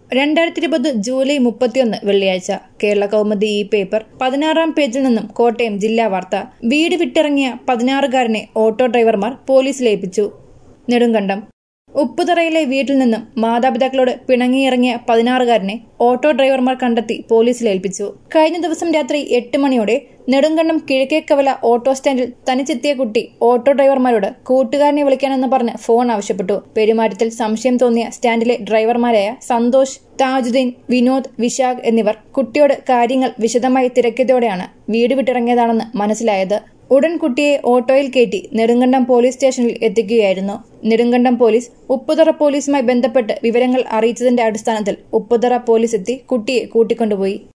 രണ്ടായിരത്തി ഇരുപത് ജൂലൈ മുപ്പത്തിയൊന്ന് വെള്ളിയാഴ്ച കേരള കൗമുദി ഈ പേപ്പർ പതിനാറാം പേജിൽ നിന്നും കോട്ടയം ജില്ലാ വാർത്ത വീട് വിട്ടിറങ്ങിയ പതിനാറുകാരനെ ഓട്ടോ ഡ്രൈവർമാർ പോലീസിലേൽപ്പിച്ചു നെടുങ്കണ്ടം ഉപ്പുതറയിലെ വീട്ടിൽ നിന്നും മാതാപിതാക്കളോട് പിണങ്ങിയിറങ്ങിയ പതിനാറുകാരനെ ഓട്ടോ ഡ്രൈവർമാർ കണ്ടെത്തി പോലീസിലേൽപ്പിച്ചു കഴിഞ്ഞ ദിവസം രാത്രി എട്ട് മണിയോടെ നെടുങ്കണ്ടം കിഴക്കേക്കവല ഓട്ടോ സ്റ്റാൻഡിൽ തനിച്ചെത്തിയ കുട്ടി ഓട്ടോ ഡ്രൈവർമാരോട് കൂട്ടുകാരനെ വിളിക്കാനെന്ന് പറഞ്ഞ് ഫോൺ ആവശ്യപ്പെട്ടു പെരുമാറ്റത്തിൽ സംശയം തോന്നിയ സ്റ്റാൻഡിലെ ഡ്രൈവർമാരായ സന്തോഷ് താജുദ്ദീൻ വിനോദ് വിശാഖ് എന്നിവർ കുട്ടിയോട് കാര്യങ്ങൾ വിശദമായി തിരക്കിയതോടെയാണ് വീട് വിട്ടിറങ്ങിയതാണെന്ന് മനസ്സിലായത് ഉടൻ കുട്ടിയെ ഓട്ടോയിൽ കയറ്റി നെടുങ്കണ്ടം പോലീസ് സ്റ്റേഷനിൽ എത്തിക്കുകയായിരുന്നു നെടുങ്കണ്ടം പോലീസ് ഉപ്പുതറ പോലീസുമായി ബന്ധപ്പെട്ട് വിവരങ്ങൾ അറിയിച്ചതിന്റെ അടിസ്ഥാനത്തിൽ ഉപ്പുതറ പോലീസ് എത്തി കുട്ടിയെ കൂട്ടിക്കൊണ്ടുപോയി